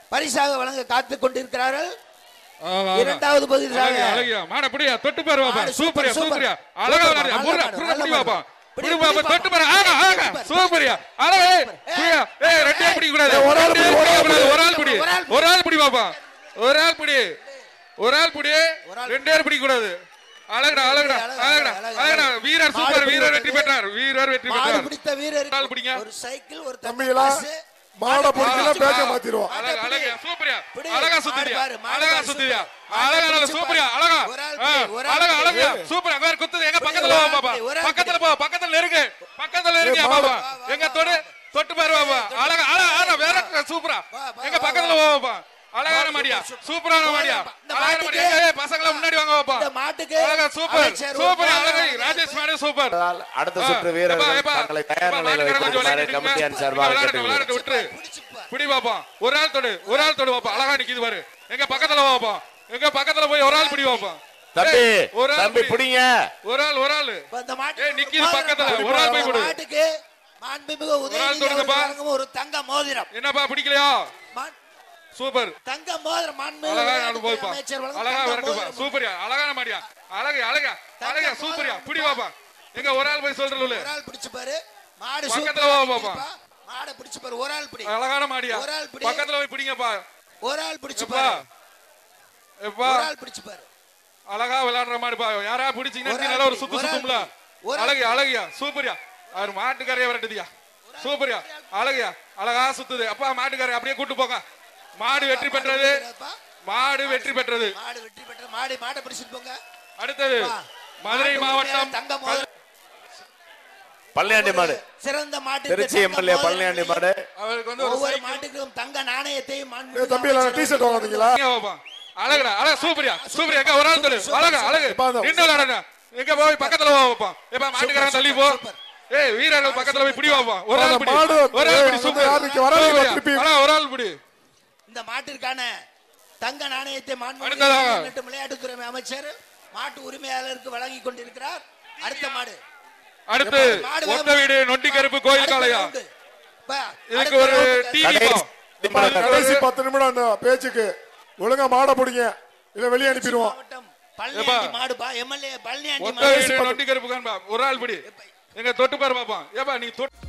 பரிசாக வழங்க காத்துக் கொண்டிருக்கிறார்கள் ஆ, வா, வா. இரண்டாவது பகுதியாக அழகியா, அழகியா மாட புடியா தொட்டு பாரு பாப்பா மாடு சூப்பரியா சூப்பர், சூப்பரியா சூப்பர். அழகா சூப்பர், விளையாடுறியா நல்ல புர்ரா மாடு, புர்ரா நல்ல புடி மாடு. பாப்பா பிடி, புடி பிடி பாப்பா பாப்பா. தொட்டு பாரு ஆகா ஆகா சூப்பர். சூப்பரியா அழகா புரியா ஏய் ரெண்டு பேர் பிடிக்க கூடாது ஒரு ஆள் ரெண்டு பேர் பிடி, பிடிக்க ஒரு கூடாது ஆள் ஒரு ஆள் பிடி ஒரு ஆள் பிடி. ஒரு ஆள் பிடி பாப்பா ஒரு ஆள் பிடி ஒரு ஆள் பிடி ஒரு ஆள் ரெண்டு பேர் பிடிக்க கூடாது அழகுடா அழகுடா அழகு, அழகுடா அழகு, அழகுடா அழகு. வீரர் மாடு சூப்பர் பிடி வீரர் வெற்றி வந்தது. பெற்றார் வீரர் வெற்றி மாடு பெற்றார் பிடித்த வீரர் கால் பிடிங்க. ஒரு சைக்கிள் ஒரு தம்பிகளா தம்பி மாடை பிடிக்கல பேச்ச மாத்திடுவோம் அழகா அழகா சூப்பரியா பிடி. அழகா மாடு சுத்துறியா பாரு, மாடு அழகா பாரு, சுத்துறியா சூப்பர். அழகா மாடு நல்ல பிடிச்சு சூப்பரியா பாரு. அழகா ஒரு ஆள் ஆ, பிடி, ஒரு ஆள் அழகா பிடி. அழகா சூப்பர் வேற குத்துது எங்க பிடி, பக்கத்துல ஒரு வா ஆள் பாப்பா பிடி, ஒரு ஆள் பக்கத்துல பிடி. போ பக்கத்துல நெருங்கு பக்கத்துல நெருங்கியா ஏய், மாடு. பாப்பா எங்க தொடு தொட்டு பாரு பாப்பா அழகா அழகா அழகா வேற சூப்பரா வா, வா, எங்க வா, பக்கத்துல வா. வா பாப்பா அழகான மாடியா சூப்பரான மாடியா இந்த அழகான மாட்டுக்கு- மாடியா ஏய் சங்கள முன்னாடி வாங்க பாப்பா இந்த மாட்டுக்கு அழகா சூப்பர் அமைச்சர் ஒரு சூப்பர் மாடு அழகா வாங்கினார். ராஜேஷ் மாடு சூப்பர் அடுத்த ஆ, சுற்று எப்பா, வீரர்கள் எப்பா, தங்களை தயார் எப்பா, நிலையில் மாட்டுக்காரங்க கொஞ்சம் வைத்திருக்குமாறு விளையாடிட்டு கமிட்டியான் இருங்க. சார்பாக விளையாடட்டும், கேட்டுக்கொள்கிறேன் விளையாடட்டும், விட்டுரு. பிடிச்சுப்பா. பிடி பாப்பா ஒரு ஆள் தொடு ஒரு ஆள் தொடு பாப்பா அழகா நிக்குது பாரு எங்க பக்கத்துல பாப்பா எங்க பக்கத்துல போய் ஒரு ஆள் பிடி பாப்பா தம்பி ஏய், ஒரு ஆள் தம்பி பிடி. பிடிங்க ஒரு ஆள் ஒரு ஆள் இப்ப இந்த மாட்டுக்கு ஏய், நிக்கிது மோதிரம் பக்கத்துல, போடு. ஒரு ஆள் போய் கொடு. இந்த மாட்டுக்கு மாண்புமிகு உதயநிதி தொடுங்கப்பா. அவர்கள் வழங்கும் ஒரு தங்க மோதிரம் என்னப்பா பிடிக்கலையா மா- சூப்பர் தங்க மோதிரம் மாண்புமிகு அழகா விளையாட்டுத்துறை நடந்து போய்ப்பா அமைச்சர் வழங்கும் அழகா தங்க வரட்டுப்பா மோதிரம். சூப்பரியா அழகான மாடியா அழகு அழகா அழகா தங்க சூப்பரியா மோதிரம். பிடி பாப்பா எங்க ஒரு ஆள் போய் சொல்றல ஒரு ஆள் பிடிச்சு பாரு மாடு பக்கத்துல சூப்பரா வா பாப்பா. நிக்குதுப்பா. மாடை பிடிச்சு பாரு ஒரு ஆள் பிடி அழகான மாடியா ஒரு ஆள் பிடி. பக்கத்துல போய் பிடிங்கப்பா ஒரு ஆள் பிடிச்சு எப்பா பாரு எப்பா ஒரு ஆள் பிடிச்சு பாரு அழகா விளையாடுற மாதிரி பா யாரா பிடிச்சீங்கன்னா ஒரு நீ ஆள் நல்லா ஒரு பிடி, சுத்து ஒரு ஆள் சுத்தும்ல பிடி, ஒரு ஆள் அழகியா அழகியா சூப்பரியா அவர் மாட்டுக்காரைய விரட்டுதியா சூப்பரியா அழகியா அழகா சுத்துது அப்பா மாட்டுக்காரை அப்படியே கூட்டு போங்க மாடு வெற்றி பெற்றது அப்பா, மாடு வெற்றி பெற்றது மாடு வெற்றி பெற்ற மாடு மாடை பிடிச்சிட்டு போங்க அடுத்தது அப்பா, மதுரை மாட்டு மாவட்டம் உரிமையாளர் தங்க மோதிரம் பள்ளியாண்டி மாடு சிறந்த மாட்டு திருச்சி எம்எல்ஏ பழனியாண்டி மாடு அவருக்கு வந்து ஒரு ஒவ்வொரு சைக்கிள் மாட்டுக்கும் தங்க நாணயத்தையும் ஏ மாண்புமிகு தம்பி எல்லாம் டி ஷர்ட் வாங்காதீங்களா இங்க வாப்பா. அழகுடா அழகு சூப்பரியா சூப்பரியா எங்க ஒரு ஆள் தொடு அழகு அழகு இப்ப அந்த- நின்று விளையாடுங்க எங்க போய் பக்கத்துல வா வைப்பா எப்ப மாட்டுக்காரன் தள்ளி போ ஏய் வீரர்கள் பக்கத்துல போய் பிடி வாப்பா ஒரு ஆள் அந்த பிடி மாடு ஒரு ஆள் ஏய், பிடி அந்த சூப்பர் யாருக்கு வராதீங்க, சூப்பரியா. திருப்பி. அழகா, ஒரு ஆள் பிடி இந்த மாட்டிற்கான தங்க நாணயத்தை மாண்புமிகு அடுத்ததாக. இளைஞர் விளையாட்டுத்துறை அமைச்சர் மாட்டு உரிமையாளருக்கு வழங்கி கொண்டிருக்கிறார் அடுத்த மாடு அடுத்து மாடு ஒத்த வீடு நொண்டி கருப்பு கோயில் அடுத்த காளையா round. பா, இதுக்கு அடுத்த ஒரு round. டிவி கடைசி கடைசி பத்து நிமிடம் அந்த பேச்சுக்கு ஒழுங்கா மாடை பிடிங்க இல்ல வெளியே அனுப்பிடுவோம் மாவட்டம் பழனியாண்டி மாடுப்பா எம்எல்ஏ பழனியாண்டி ஒத்த மாடு வீடு நொண்டி கருப்பு காண்பா ஒரு ஆள் பிடி எங்க தொட்டு பாரு பாப்பா ஏப்பா நீ தொட்டு